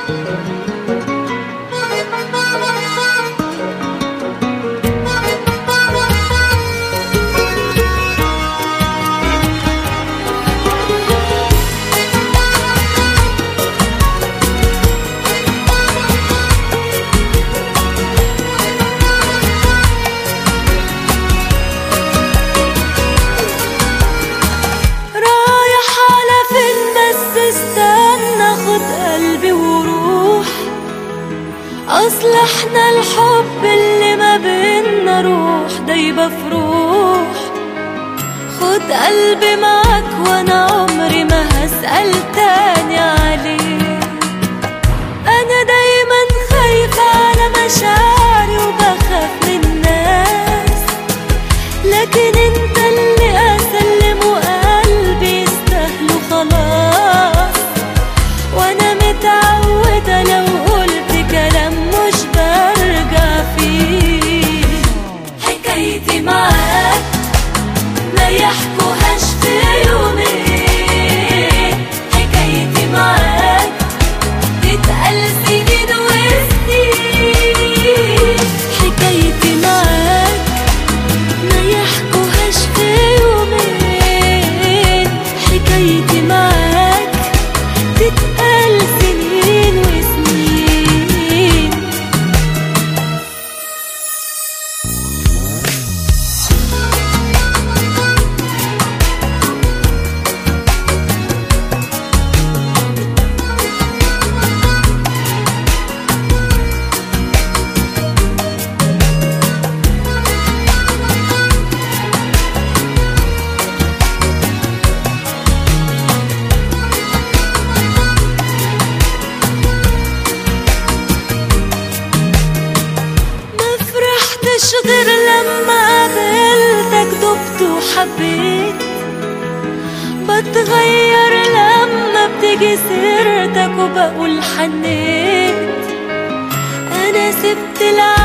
رايح على فين بس استنى خد قلبي وروح اصل احنا الحب اللي ما بينا روح دايبة في روح خد قلبي معاك وانا عمري ما هسأل تاني عليه انا دايما خايفة على مشاعري وبخاف من الناس لكن انت اللي اسلمه قلبي يستاهله خلاص وانا متعودة لو قلت كلام مش برجع فيه حكايتي معاك ما يحكوهاش في يومين حكايتي معاك تتقال سنين وسنين حكايتي معاك ما يحكوهاش في يومين حكايتي معاك تتقال سنين وسنين ما فرحتش غير لما قابلتك دبت وحبيت بتغير لما بتيجي سيرتك وبقول حنيت انا سبت العالم